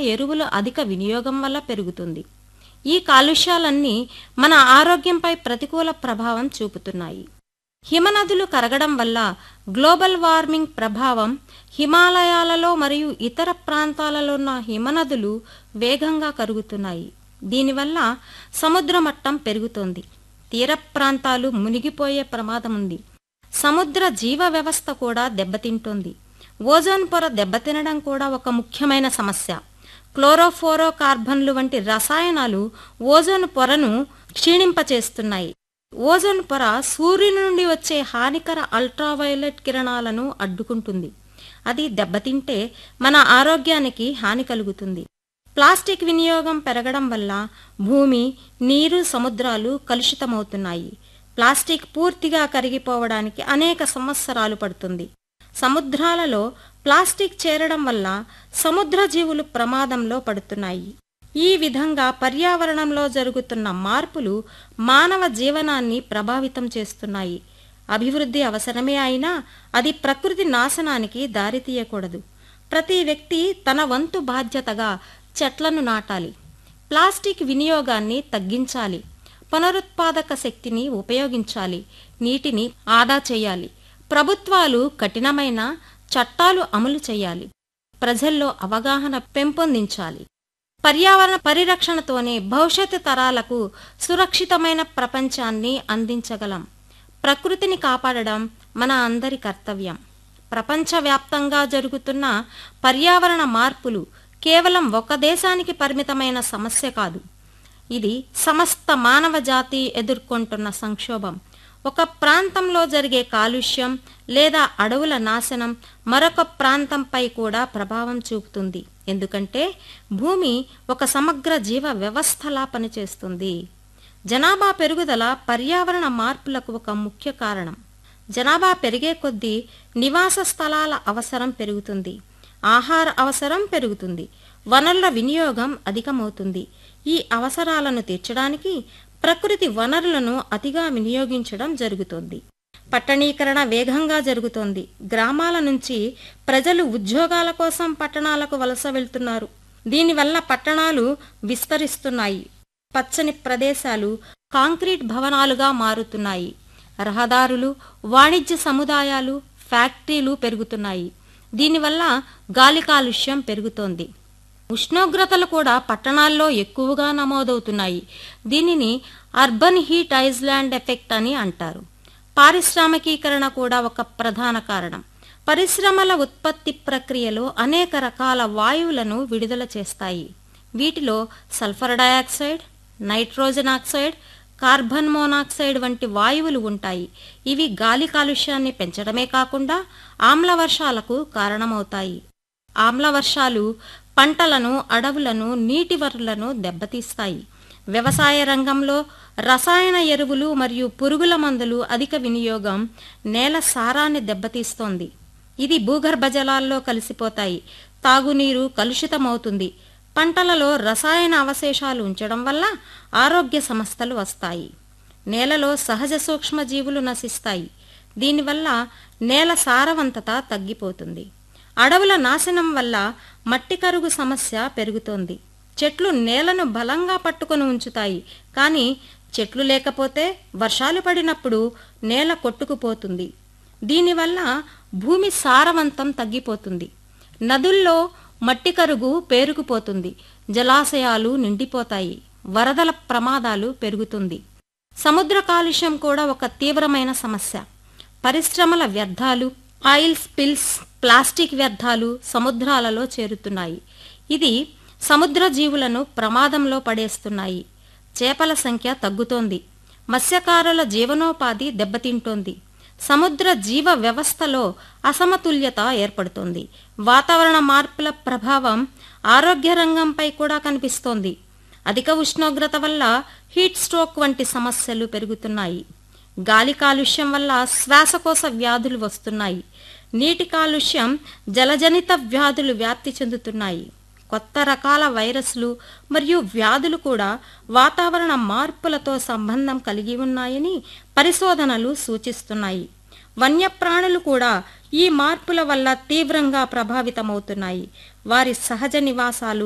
ఎరువుల అధిక వినియోగం వల్ల పెరుగుతుంది ఈ కాలుష్యాలన్నీ మన ఆరోగ్యంపై ప్రతికూల ప్రభావం చూపుతున్నాయి హిమనదులు కరగడం వల్ల గ్లోబల్ వార్మింగ్ ప్రభావం హిమాలయాలలో మరియు ఇతర ప్రాంతాలలో ఉన్న హిమనదులు వేగంగా కరుగుతున్నాయి దీనివల్ల సముద్ర మట్టం పెరుగుతోంది తీర ప్రాంతాలు మునిగిపోయే ప్రమాదం ఉంది సముద్ర జీవ వ్యవస్థ కూడా దెబ్బతింటోంది ఓజోన్ పొర దెబ్బతినడం కూడా ఒక ముఖ్యమైన సమస్య క్లోరోఫోరో కార్బన్లు వంటి రసాయనాలు ఓజోన్ పొరను క్షీణింపచేస్తున్నాయి ఓజోన్ పొర సూర్యుని నుండి వచ్చే హానికర అల్ట్రావైలెట్ కిరణాలను అడ్డుకుంటుంది అది దెబ్బతింటే మన ఆరోగ్యానికి హాని కలుగుతుంది ప్లాస్టిక్ వినియోగం పెరగడం వల్ల భూమి నీరు సముద్రాలు కలుషితమవుతున్నాయి ప్లాస్టిక్ పూర్తిగా కరిగిపోవడానికి అనేక సంవత్సరాలు పడుతుంది సముద్రాలలో ప్లాస్టిక్ చేరడం వల్ల సముద్ర జీవులు ప్రమాదంలో పడుతున్నాయి ఈ విధంగా పర్యావరణంలో జరుగుతున్న మార్పులు మానవ జీవనాన్ని ప్రభావితం చేస్తున్నాయి అభివృద్ధి అవసరమే అయినా అది ప్రకృతి నాశనానికి దారితీయకూడదు ప్రతి వ్యక్తి తన వంతు బాధ్యతగా చెట్లను నాటాలి ప్లాస్టిక్ వినియోగాన్ని తగ్గించాలి పునరుత్పాదక శక్తిని ఉపయోగించాలి నీటిని ఆదా చేయాలి ప్రభుత్వాలు కఠినమైన చట్టాలు అమలు చేయాలి ప్రజల్లో అవగాహన పెంపొందించాలి పర్యావరణ పరిరక్షణతోనే భవిష్యత్తు తరాలకు సురక్షితమైన ప్రపంచాన్ని అందించగలం ప్రకృతిని కాపాడడం మన అందరి కర్తవ్యం ప్రపంచవ్యాప్తంగా జరుగుతున్న పర్యావరణ మార్పులు కేవలం ఒక దేశానికి పరిమితమైన సమస్య కాదు ఇది సమస్త మానవ జాతి ఎదుర్కొంటున్న సంక్షోభం ఒక ప్రాంతంలో జరిగే కాలుష్యం లేదా అడవుల నాశనం మరొక ప్రాంతంపై కూడా ప్రభావం చూపుతుంది ఎందుకంటే భూమి ఒక సమగ్ర జీవ వ్యవస్థలా పనిచేస్తుంది జనాభా పెరుగుదల పర్యావరణ మార్పులకు ఒక ముఖ్య కారణం జనాభా పెరిగే కొద్దీ నివాస స్థలాల అవసరం పెరుగుతుంది ఆహార అవసరం పెరుగుతుంది వనరుల వినియోగం అధికమవుతుంది ఈ అవసరాలను తీర్చడానికి ప్రకృతి వనరులను అతిగా వినియోగించడం జరుగుతోంది పట్టణీకరణ వేగంగా జరుగుతోంది గ్రామాల నుంచి ప్రజలు ఉద్యోగాల కోసం పట్టణాలకు వలస వెళ్తున్నారు దీనివల్ల పట్టణాలు విస్తరిస్తున్నాయి పచ్చని ప్రదేశాలు కాంక్రీట్ భవనాలుగా మారుతున్నాయి రహదారులు వాణిజ్య సముదాయాలు ఫ్యాక్టరీలు పెరుగుతున్నాయి దీనివల్ల గాలి కాలుష్యం పెరుగుతోంది ఉష్ణోగ్రతలు కూడా పట్టణాల్లో ఎక్కువగా నమోదవుతున్నాయి దీనిని అర్బన్ హీట్ ఐస్లాండ్ ఎఫెక్ట్ అని అంటారు పారిశ్రామికీకరణ కూడా ఒక ప్రధాన కారణం పరిశ్రమల ఉత్పత్తి ప్రక్రియలో అనేక రకాల వాయువులను విడుదల చేస్తాయి వీటిలో sulphur dioxide nitrogen oxide carbon monoxide వంటి వాయువులు ఉంటాయి ఇవి గాలి కాలుష్యాన్ని పెంచడమే కాకుండా ఆమ్ల వర్షాలకు కారణమవుతాయి ఆమ్ల వర్షాలు పంటలను అడవులను నీటి వనరులను దెబ్బతీస్తాయి వ్యవసాయ రంగంలో రసాయన ఎరువులు మరియు పురుగుల మందులు అధిక వినియోగం నేల సారాన్ని దెబ్బతీస్తోంది ఇది భూగర్భ జలాల్లో కలిసిపోతాయి తాగునీరు కలుషితమవుతుంది పంటలలో రసాయన అవశేషాలు ఉంచడం వల్ల ఆరోగ్య సమస్యలు వస్తాయి నేలలో సహజ సూక్ష్మజీవులు నశిస్తాయి దీనివల్ల నేల సారవంతత తగ్గిపోతుంది అడవుల నాశనం వల్ల మట్టి కరుగు సమస్య పెరుగుతోంది చెట్లు నేలను బలంగా పట్టుకొని ఉంచుతాయి కానీ చెట్లు లేకపోతే వర్షాలు పడినప్పుడు నేల కొట్టుకుపోతుంది దీనివల్ల భూమి సారవంతం తగ్గిపోతుంది నదుల్లో మట్టి కరుగు పేరుకుపోతుంది జలాశయాలు నిండిపోతాయి వరదల ప్రమాదాలు పెరుగుతుంది సముద్ర కాలుష్యం కూడా ఒక తీవ్రమైన సమస్య పరిశ్రమల వ్యర్థాలు ఆయిల్ స్పిల్స్ ప్లాస్టిక్ వ్యర్థాలు సముద్రాలలో చేరుతున్నాయి ఇది సముద్ర జీవులను ప్రమాదంలో పడేస్తున్నాయి చేపల సంఖ్య తగ్గుతోంది మత్స్యకారుల జీవనోపాధి దెబ్బతింటోంది సముద్ర జీవ వ్యవస్థలో అసమతుల్యత ఏర్పడుతోంది వాతావరణ మార్పుల ప్రభావం ఆరోగ్య రంగంపై కూడా కనిపిస్తోంది అధిక ఉష్ణోగ్రత వల్ల హీట్ స్ట్రోక్ వంటి సమస్యలు పెరుగుతున్నాయి గాలి కాలుష్యం వల్ల శ్వాసకోశ వ్యాధులు వస్తున్నాయి నీటి కాలుష్యం జలజనిత వ్యాధులు వ్యాప్తి చెందుతున్నాయి కొత్త రకాల వైరస్లు మరియు వ్యాధులు కూడా వాతావరణ మార్పులతో సంబంధం కలిగి ఉన్నాయని పరిశోధనలు సూచిస్తున్నాయి వన్యప్రాణులు కూడా ఈ మార్పుల వల్ల తీవ్రంగా ప్రభావితమవుతున్నాయి వారి సహజ నివాసాలు